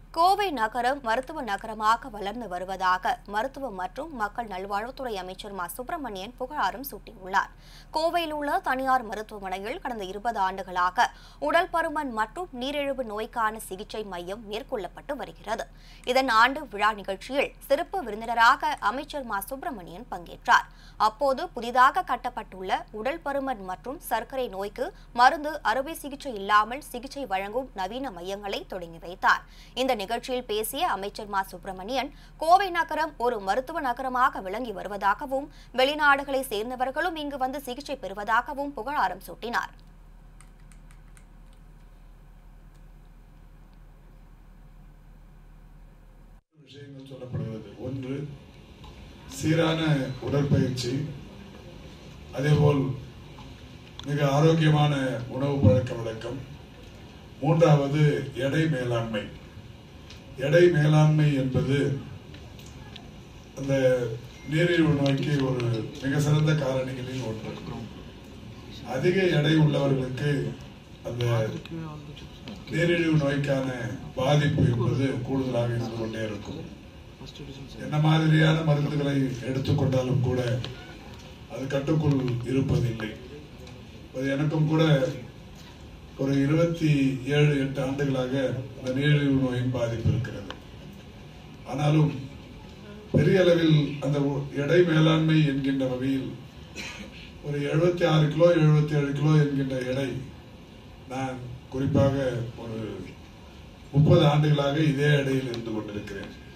கோவை நகரம் மருத்துவ நகரமாக வளர்ந்து வருவதாக மருத்துவ மற்றும் மக்கள் நல்வாழ்வுத்துறை அமைச்சர் மா சுப்பிரமணியன் புகழாரம் சூட்டியுள்ளார் கோவையில் உள்ள தனியார் மருத்துவமனையில் கடந்த இருபது ஆண்டுகளாக உடல் பருமன் மற்றும் நீரிழிவு நோய்க்கான சிகிச்சை மையம் மேற்கொள்ளப்பட்டு வருகிறது இதன் ஆண்டு விழா நிகழ்ச்சியில் சிறப்பு விருந்தினராக அமைச்சர் மா சுப்பிரமணியன் பங்கேற்றார் அப்போது புதிதாக கட்டப்பட்டுள்ள உடல் பருமன் மற்றும் சர்க்கரை நோய்க்கு மருந்து அறுவை சிகிச்சை இல்லாமல் சிகிச்சை வழங்கும் நவீன மையங்களை தொடங்கி வைத்தார் இந்த நிகழ்ச்சியில் பேசிய அமைச்சர் மா சுப்பிரமணியன் கோவை நகரம் ஒரு மருத்துவ நகரமாக விளங்கி வருவதாகவும் வெளிநாடுகளை சேர்ந்தவர்களும் இங்கு வந்து சிகிச்சை பெறுவதாகவும் புகழாரம் சூட்டினார் விஷயங்கள் சொல்லப்படுகிறது ஒன்று சீரான உடற்பயிற்சி அதேபோல் மிக ஆரோக்கியமான உணவு பழக்க வழக்கம் மூன்றாவது எடை மேலாண்மை எடை மேலாண்மை என்பது அந்த நீரிழிவு நோய்க்கு ஒரு மிக சிறந்த காரணிகளில் ஒன்று அதிக எடை உள்ளவர்களுக்கு அந்த நீரிழிவு நோய்க்கான பாதிப்பு என்பது கூடுதலாக இருந்து கொண்டே இருக்கும் என்ன மாதிரியான மருந்துகளை எடுத்துக்கொண்டாலும் கூட அது கட்டுக்குள் இருப்பதில்லை அது எனக்கும் கூட ஒரு இருபத்தி ஏழு எட்டு ஆண்டுகளாக இந்த நீரிழிவு நோயின் பாதிப்பு இருக்கிறது ஆனாலும் பெரிய அளவில் அந்த உ- எடை மேலாண்மை என்கின்ற வகையில் ஒரு எழுபத்தி ஆறு கிலோ எழுபத்தி ஏழு கிலோ என்கின்ற எடை நான் குறிப்பாக ஒரு முப்பது ஆண்டுகளாக இதே எடையில் இருந்து கொண்டிருக்கிறேன்